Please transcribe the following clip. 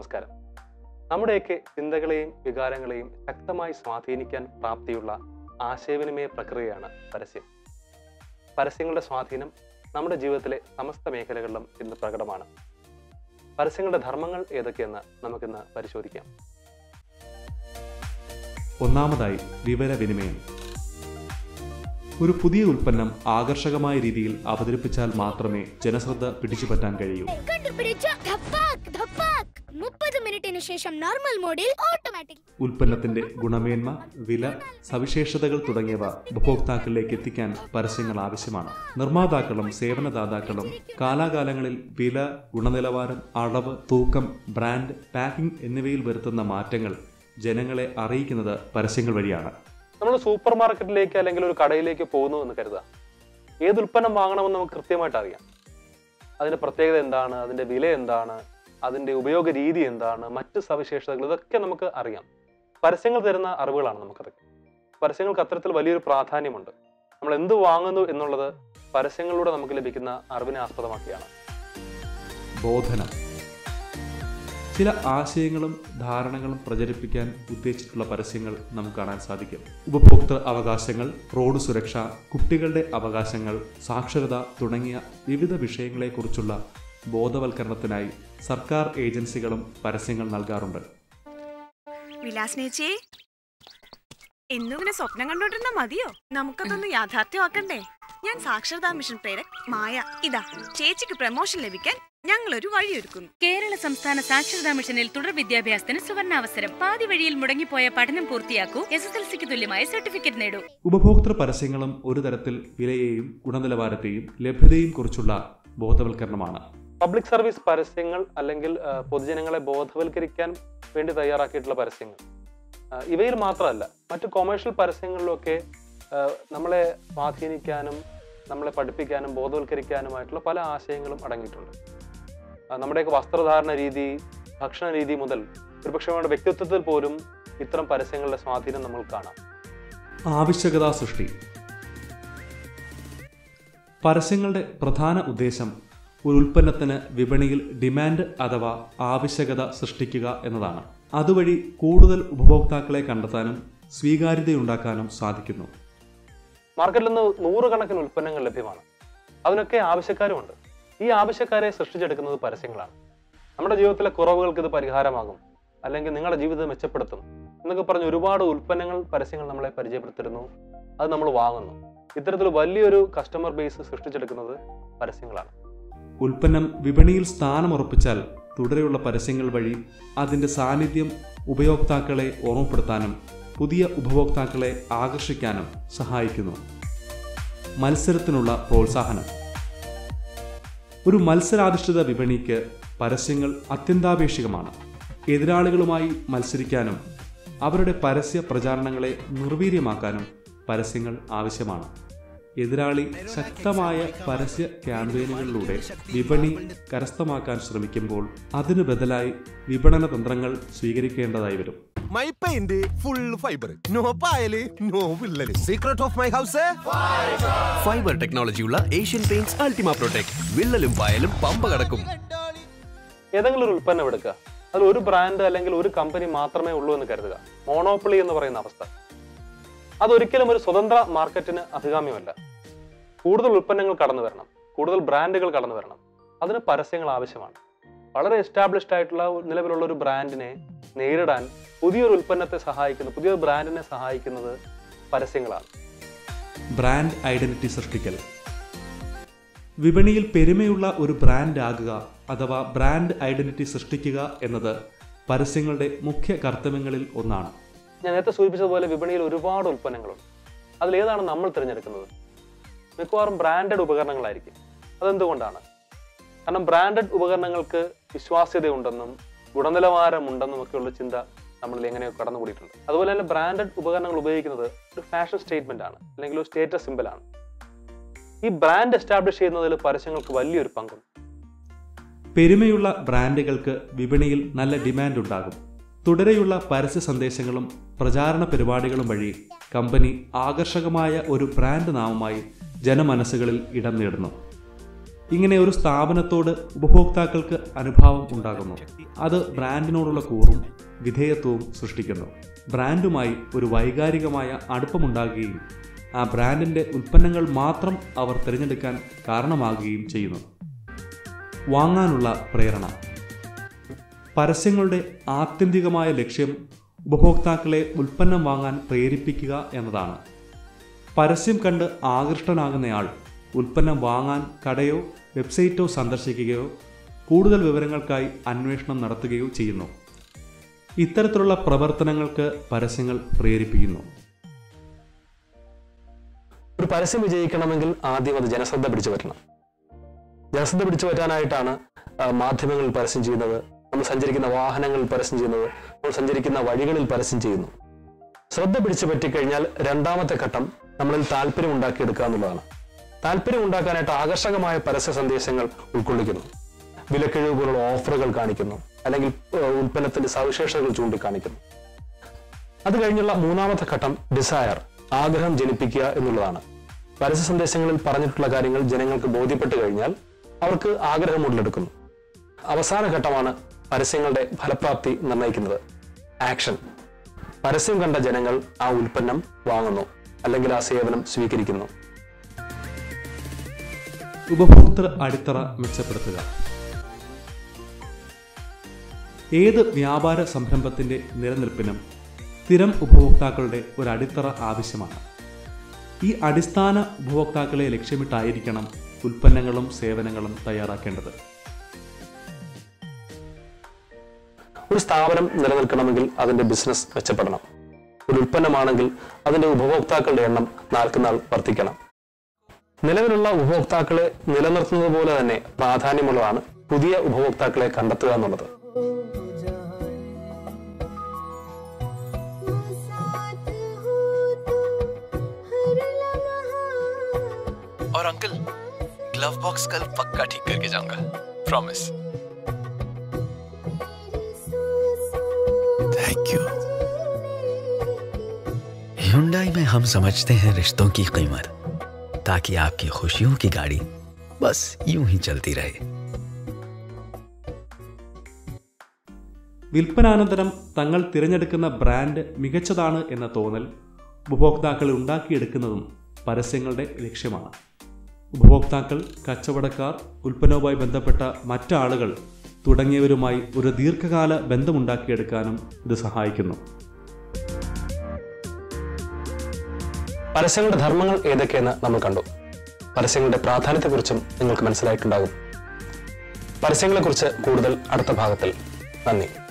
നമസ്കാരം നമ്മുടെയൊക്കെ ചിന്തകളെയും വികാരങ്ങളെയും ശക്തമായി സ്വാധീനിക്കാൻ പ്രാപ്തിയുള്ള ആശയവിനിമയ പ്രക്രിയയാണ് പരസ്യം പരസ്യങ്ങളുടെ സ്വാധീനം നമ്മുടെ ജീവിതത്തിലെ സമസ്ത മേഖലകളിലും ഇന്ന് പ്രകടമാണ് പരസ്യങ്ങളുടെ ധർമ്മങ്ങൾ ഏതൊക്കെയെന്ന് നമുക്കിന്ന് പരിശോധിക്കാം ഒന്നാമതായി വിവരവിനിമയം ഒരു പുതിയ ഉൽപ്പന്നം ആകർഷകമായ രീതിയിൽ അവതരിപ്പിച്ചാൽ മാത്രമേ ജനശ്രദ്ധ പിടിച്ചുപറ്റാൻ കഴിയൂ കണ്ടുപിടിച്ച ധപ്പാക് ധപ്പാക് മുപ്പത് മിനിറ്റിന് ശേഷം നോർമൽ മോഡിൽ ഓട്ടോമാറ്റിക് ഉൽപ്പന്നത്തിന്റെ ഗുണമേന്മ വില സവിശേഷതകൾ തുടങ്ങിയവ ഉപഭോക്താക്കളിലേക്ക് എത്തിക്കാൻ പരസ്യങ്ങൾ ആവശ്യമാണ് നിർമ്മാതാക്കളും സേവനദാതാക്കളും കാലാകാലങ്ങളിൽ വില ഗുണനിലവാരം അളവ് തൂക്കം ബ്രാൻഡ് പാക്കിംഗ് എന്നിവയിൽ വരുത്തുന്ന മാറ്റങ്ങൾ ജനങ്ങളെ അറിയിക്കുന്നത് പരസ്യങ്ങൾ വഴിയാണ് നമ്മൾ സൂപ്പർ മാർക്കറ്റിലേക്ക് അല്ലെങ്കിൽ ഒരു കടയിലേക്ക് പോകുന്നു എന്ന് കരുതുക ഏത് ഉൽപ്പന്നം വാങ്ങണമെന്ന് നമുക്ക് കൃത്യമായിട്ട് അറിയാം അതിന്റെ പ്രത്യേകത എന്താണ് അതിന്റെ വില എന്താണ് അതിന്റെ ഉപയോഗ രീതി എന്താണ് മറ്റ് സവിശേഷതകൾ ഇതൊക്കെ നമുക്ക് അറിയാം പരസ്യങ്ങൾ തരുന്ന അറിവുകളാണ് നമുക്കതൊക്കെ പരസ്യങ്ങൾക്ക് അത്തരത്തിൽ വലിയൊരു പ്രാധാന്യമുണ്ട് നമ്മൾ എന്ത് വാങ്ങുന്നു എന്നുള്ളത് പരസ്യങ്ങളിലൂടെ നമുക്ക് ലഭിക്കുന്ന അറിവിനെ ആസ്പദമാക്കിയാണ് ബോധനം ചില ആശയങ്ങളും ധാരണകളും പ്രചരിപ്പിക്കാൻ ഉദ്ദേശിച്ചിട്ടുള്ള പരസ്യങ്ങൾ നമുക്ക് കാണാൻ സാധിക്കും ഉപഭോക്തൃ അവകാശങ്ങൾ റോഡ് സുരക്ഷ കുട്ടികളുടെ അവകാശങ്ങൾ സാക്ഷരത തുടങ്ങിയ വിവിധ വിഷയങ്ങളെക്കുറിച്ചുള്ള ബോധവൽക്കരണത്തിനായി സർക്കാർ ഏജൻസികളും പരസ്യങ്ങൾ നൽകാറുണ്ട് വിലാസിനേച്ചി എന്നും ഇങ്ങനെ സ്വപ്നം കണ്ടോണ്ടിരുന്ന മതിയോ നമുക്കതൊന്ന് യാഥാർത്ഥ്യമാക്കണ്ടേ ഞാൻ സാക്ഷരതാ മിഷൻ പ്രേരക് മായ ഇതാ ചേച്ചിക്ക് പ്രമോഷൻ ലഭിക്കാൻ ഞങ്ങൾ ഒരു വഴിയൊരുക്കുന്നു കേരള സംസ്ഥാന സാക്ഷരതാ മിഷനിൽ തുടർ വിദ്യാഭ്യാസത്തിന് സുവർണാവസരം പാതി വഴിയിൽ മുടങ്ങിപ്പോയ പഠനം പൂർത്തിയാക്കൂ എസ് എസ് എൽ സിക്ക് തുല്യമായ സർട്ടിഫിക്കറ്റ് നേടൂ ഉപഭോക്തൃ പരസ്യങ്ങളും ഒരു തരത്തിൽ വിലയെയും ഗുണനിലവാരത്തെയും ലഭ്യതയും കുറിച്ചുള്ള ബോധവൽക്കരണമാണ് പബ്ലിക് സർവീസ് പരസ്യങ്ങൾ അല്ലെങ്കിൽ ആ, പൊതുജനങ്ങളെ ബോധവൽക്കരിക്കാൻ വേണ്ടി തയ്യാറാക്കിയിട്ടുള്ള പരസ്യങ്ങൾ ആ, ഇവയിൽ മാത്രമല്ല മറ്റു കൊമേഴ്ഷ്യൽ പരസ്യങ്ങളിലൊക്കെ ആ, നമ്മളെ സ്വാധീനിക്കാനും നമ്മളെ പഠിപ്പിക്കാനും ബോധവൽക്കരിക്കാനുമായിട്ടുള്ള പല ആശയങ്ങളും അടങ്ങിയിട്ടുണ്ട് ആ, നമ്മുടെയൊക്കെ വസ്ത്രധാരണ രീതി ഭക്ഷണ രീതി മുതൽ ഒരുപക്ഷെ നമ്മുടെ വ്യക്തിത്വത്തിൽ പോലും ഇത്തരം പരസ്യങ്ങളുടെ സ്വാധീനം നമ്മൾ കാണാം ആവശ്യകതാ സൃഷ്ടി പരസ്യങ്ങളുടെ പ്രധാന ഉദ്ദേശം ഒരു ഉൽപ്പന്നത്തിന് വിപണിയിൽ ഡിമാൻഡ് അഥവാ ആവശ്യകത സൃഷ്ടിക്കുക എന്നതാണ് അതുവഴി കൂടുതൽ ഉപഭോക്താക്കളെ കണ്ടെത്താനും സ്വീകാര്യതയുണ്ടാക്കാനും സാധിക്കുന്നു മാർക്കറ്റിൽ നിന്ന് നൂറുകണക്കിന് ഉൽപ്പന്നങ്ങൾ ലഭ്യമാണ് അതിനൊക്കെ ആവശ്യക്കാരുമുണ്ട് ഈ ആവശ്യക്കാരെ സൃഷ്ടിച്ചെടുക്കുന്നത് പരസ്യങ്ങളാണ് നമ്മുടെ ജീവിതത്തിലെ കുറവുകൾക്ക് ഇത് പരിഹാരമാകും അല്ലെങ്കിൽ നിങ്ങളുടെ ജീവിതം മെച്ചപ്പെടുത്തും എന്നൊക്കെ പറഞ്ഞ് ഒരുപാട് ഉൽപ്പന്നങ്ങൾ പരസ്യങ്ങൾ നമ്മളെ പരിചയപ്പെടുത്തിരുന്നു അത് നമ്മൾ വാങ്ങുന്നു ഇത്തരത്തിൽ വലിയൊരു കസ്റ്റമർ ബേസ് സൃഷ്ടിച്ചെടുക്കുന്നത് പരസ്യങ്ങളാണ് ഉൽപ്പന്നം വിപണിയിൽ സ്ഥാനമുറപ്പിച്ചാൽ തുടരെയുള്ള പരസ്യങ്ങൾ വഴി അതിൻ്റെ സാന്നിധ്യം ഉപയോക്താക്കളെ ഓർമ്മപ്പെടുത്താനും പുതിയ ഉപഭോക്താക്കളെ ആകർഷിക്കാനും സഹായിക്കുന്നു മത്സരത്തിനുള്ള പ്രോത്സാഹനം ഒരു മത്സരാധിഷ്ഠിത വിപണിക്ക് പരസ്യങ്ങൾ അത്യന്താപേക്ഷികമാണ് എതിരാളികളുമായി മത്സരിക്കാനും അവരുടെ പരസ്യ പ്രചാരണങ്ങളെ നിർവീര്യമാക്കാനും പരസ്യങ്ങൾ ആവശ്യമാണ് എതിരാളി ശക്തമായ പരസ്യ ക്യാമ്പയിനുകളിലൂടെ വിപണി കരസ്ഥമാക്കാൻ ശ്രമിക്കുമ്പോൾ അതിനു ബദലായി വിപണന തന്ത്രങ്ങൾ സ്വീകരിക്കേണ്ടതായി വരും my paint full fibre no പായല് നോ വിള്ളല് secret of my house fibre ടെക്നോളജിയുള്ള ഏഷ്യൻ പെയിന്റ്സ് അൾട്ടിമ പ്രൊട്ടക്ട് വിള്ളലും പായലും പമ്പ കടക്കും ഏതെങ്കിലും ഒരു ഉൽപ്പന്നം എടുക്കുക അതിൽ ഒരു ബ്രാൻഡ് അല്ലെങ്കിൽ ഒരു കമ്പനി മാത്രമേ ഉള്ളൂ എന്ന് കരുതുക മോണോപ്പൊളി എന്ന് പറയുന്ന അവസ്ഥ അതൊരിക്കലും ഒരു സ്വതന്ത്ര മാർക്കറ്റിന് അഭികാമ്യമല്ല കൂടുതൽ ഉൽപ്പന്നങ്ങൾ കടന്നു വരണം കൂടുതൽ ബ്രാൻഡുകൾ കടന്നു വരണം അതിന് പരസ്യങ്ങൾ ആവശ്യമാണ് വളരെ എസ്റ്റാബ്ലിഷ്ഡ് ആയിട്ടുള്ള ഒരു- നിലവിലുള്ള ഒരു ബ്രാൻഡിനെ നേരിടാൻ പുതിയൊരു ഉൽപ്പന്നത്തെ സഹായിക്കുന്ന പുതിയൊരു ബ്രാൻഡിനെ സഹായിക്കുന്നത് പരസ്യങ്ങളാണ് ബ്രാൻഡ് ഐഡന്റിറ്റി സൃഷ്ടിക്കൽ വിപണിയിൽ പെരുമയുള്ള ഒരു ബ്രാൻഡ് ആകുക അഥവാ ബ്രാൻഡ് ഐഡന്റിറ്റി സൃഷ്ടിക്കുക എന്നത് പരസ്യങ്ങളുടെ മുഖ്യ കർത്തവ്യങ്ങളിൽ ഒന്നാണ് ഞാൻ നേരത്തെ സൂചിപ്പിച്ചതുപോലെ വിപണിയിൽ ഒരുപാട് ഉൽപ്പന്നങ്ങളുണ്ട് അതിലേതാണ് നമ്മൾ തിരഞ്ഞെടുക്കുന്നത് മിക്കവാറും ബ്രാൻഡഡ് ഉപകരണങ്ങളായിരിക്കും അതെന്തുകൊണ്ടാണ് കാരണം ബ്രാൻഡഡ് ഉപകരണങ്ങൾക്ക് വിശ്വാസ്യതയുണ്ടെന്നും ഗുണനിലവാരമുണ്ടെന്നും ഒക്കെയുള്ള ചിന്ത നമ്മളിൽ എങ്ങനെയോ കടന്നുകൂടിയിട്ടുണ്ട് അതുപോലെ തന്നെ ബ്രാൻഡഡ് ഉപകരണങ്ങൾ ഉപയോഗിക്കുന്നത് ഒരു ഫാഷൻ സ്റ്റേറ്റ്മെന്റ് ആണ് അല്ലെങ്കിൽ ഒരു സ്റ്റേറ്റസ് സിമ്പിളാണ് ഈ ബ്രാൻഡ് എസ്റ്റാബ്ലിഷ് ചെയ്യുന്നതിൽ പരസ്യങ്ങൾക്ക് വലിയൊരു പങ്കുണ്ട് പെരുമയുള്ള ബ്രാൻഡുകൾക്ക് വിപണിയിൽ നല്ല ഡിമാൻഡ് ഉണ്ടാകും തുടരെയുള്ള പരസ്യ സന്ദേശങ്ങളും പ്രചാരണ പരിപാടികളും വഴി കമ്പനി ആകർഷകമായ ഒരു ബ്രാൻഡ് നാമമായി ജനമനസ്സുകളിൽ ഇടം നേടുന്നു ഇങ്ങനെ ഒരു സ്ഥാപനത്തോട് ഉപഭോക്താക്കൾക്ക് അനുഭാവം ഉണ്ടാകുന്നു അത് ബ്രാൻഡിനോടുള്ള കൂറും വിധേയത്വവും സൃഷ്ടിക്കുന്നു ബ്രാൻഡുമായി ഒരു വൈകാരികമായ അടുപ്പമുണ്ടാകുകയും ആ ബ്രാൻഡിൻ്റെ ഉൽപ്പന്നങ്ങൾ മാത്രം അവർ തിരഞ്ഞെടുക്കാൻ കാരണമാകുകയും ചെയ്യുന്നു വാങ്ങാനുള്ള പ്രേരണ പരസ്യങ്ങളുടെ ആത്യന്തികമായ ലക്ഷ്യം ഉപഭോക്താക്കളെ ഉൽപ്പന്നം വാങ്ങാൻ പ്രേരിപ്പിക്കുക എന്നതാണ് പരസ്യം കണ്ട് ആകൃഷ്ടനാകുന്നയാൾ ഉൽപ്പന്നം വാങ്ങാൻ കടയോ വെബ്സൈറ്റോ സന്ദർശിക്കുകയോ കൂടുതൽ വിവരങ്ങൾക്കായി അന്വേഷണം നടത്തുകയോ ചെയ്യുന്നു ഇത്തരത്തിലുള്ള പ്രവർത്തനങ്ങൾക്ക് പരസ്യങ്ങൾ പ്രേരിപ്പിക്കുന്നു ഒരു പരസ്യം വിജയിക്കണമെങ്കിൽ ആദ്യം അത് ജനശ്രദ്ധ പിടിച്ചു പറ്റണം ജനശ്രദ്ധ പിടിച്ചു പറ്റാനായിട്ടാണ് ആ, മാധ്യമങ്ങളിൽ പരസ്യം ചെയ്യുന്നത് നമ്മൾ സഞ്ചരിക്കുന്ന വാഹനങ്ങളിൽ പരസ്യം ചെയ്യുന്നത് നമ്മൾ സഞ്ചരിക്കുന്ന വഴികളിൽ പരസ്യം ചെയ്യുന്നു ശ്രദ്ധ പിടിച്ചു പറ്റിക്കഴിഞ്ഞാൽ രണ്ടാമത്തെ ഘട്ടം നമ്മളിൽ താല്പര്യം ഉണ്ടാക്കിയെടുക്കുക എന്നുള്ളതാണ് താല്പര്യം ഉണ്ടാക്കാനായിട്ട് ആകർഷകമായ പരസ്യ സന്ദേശങ്ങൾ ഉൾക്കൊള്ളിക്കുന്നു വിലക്കിഴിവ് പോലുള്ള ഓഫറുകൾ കാണിക്കുന്നു അല്ലെങ്കിൽ ഏഹ്, ഉൽപ്പന്നത്തിന്റെ സവിശേഷതകൾ ചൂണ്ടിക്കാണിക്കുന്നു അത് കഴിഞ്ഞുള്ള മൂന്നാമത്തെ ഘട്ടം ഡിസയർ ആഗ്രഹം ജനിപ്പിക്കുക എന്നുള്ളതാണ് പരസ്യ സന്ദേശങ്ങളിൽ പറഞ്ഞിട്ടുള്ള കാര്യങ്ങൾ ജനങ്ങൾക്ക് ബോധ്യപ്പെട്ട് കഴിഞ്ഞാൽ അവർക്ക് ആഗ്രഹം ഉടലെടുക്കുന്നു അവസാന ഘട്ടമാണ് പരസ്യങ്ങളുടെ ഫലപ്രാപ്തി നിർണ്ണയിക്കുന്നത് ആക്ഷൻ പരസ്യം കണ്ട ജനങ്ങൾ ആ ഉൽപ്പന്നം വാങ്ങുന്നു അല്ലെങ്കിൽ ആ സേവനം സ്വീകരിക്കുന്നു ഉപഭോക്തൃ അടിത്തറ മെച്ചപ്പെടുത്തുക ഏത് വ്യാപാര സംരംഭത്തിന്റെ നിലനിൽപ്പിനും സ്ഥിരം ഉപഭോക്താക്കളുടെ ഒരു അടിത്തറ ആവശ്യമാണ് ഈ അടിസ്ഥാന ഉപഭോക്താക്കളെ ലക്ഷ്യമിട്ടായിരിക്കണം ഉൽപ്പന്നങ്ങളും സേവനങ്ങളും തയ്യാറാക്കേണ്ടത് ഒരു സ്ഥാപനം നിലനിൽക്കണമെങ്കിൽ അതിന്റെ ബിസിനസ് മെച്ചപ്പെടണം ഒരു ഉൽപ്പന്നമാണെങ്കിൽ അതിന്റെ ഉപഭോക്താക്കളുടെ എണ്ണം നാൾക്കുനാൾ വർദ്ധിക്കണം നിലവിലുള്ള ഉപഭോക്താക്കളെ നിലനിർത്തുന്നത് പോലെ തന്നെ പ്രാധാന്യമുള്ളതാണ് പുതിയ ഉപഭോക്താക്കളെ കണ്ടെത്തുക എന്നുള്ളത് और अंकल ग्लव बॉक्स कल पक्का ठीक करके जाऊंगा प्रॉमिस थैंक यू हुंडई में हम समझते हैं रिश्तों की कीमत ताकि आपकी खुशियों की गाड़ी बस यूं ही चलती रहे വിൽപ്പനാനന്തരം തങ്ങൾ തിരഞ്ഞെടുക്കുന്ന ബ്രാൻഡ് മികച്ചതാണ് എന്ന തോന്നൽ ഉപഭോക്താക്കളെ ഉണ്ടാക്കിയെടുക്കുന്നതും പരസ്യങ്ങളുടെ ലക്ഷ്യമാണ് ഉപഭോക്താക്കൾ കച്ചവടക്കാർ ഉൽപ്പന്നവുമായി ബന്ധപ്പെട്ട മറ്റാളുകൾ തുടങ്ങിയവരുമായി ഒരു ദീർഘകാല ബന്ധമുണ്ടാക്കിയെടുക്കാനും ഇത് സഹായിക്കുന്നു പരസ്യങ്ങളുടെ ധർമ്മങ്ങൾ ഏതൊക്കെയെന്ന് നമ്മൾ കണ്ടു പരസ്യങ്ങളുടെ പ്രാധാന്യത്തെക്കുറിച്ചും നിങ്ങൾക്ക് മനസ്സിലായിട്ടുണ്ടാകും പരസ്യങ്ങളെക്കുറിച്ച് കൂടുതൽ അടുത്ത ഭാഗത്തിൽ നന്ദി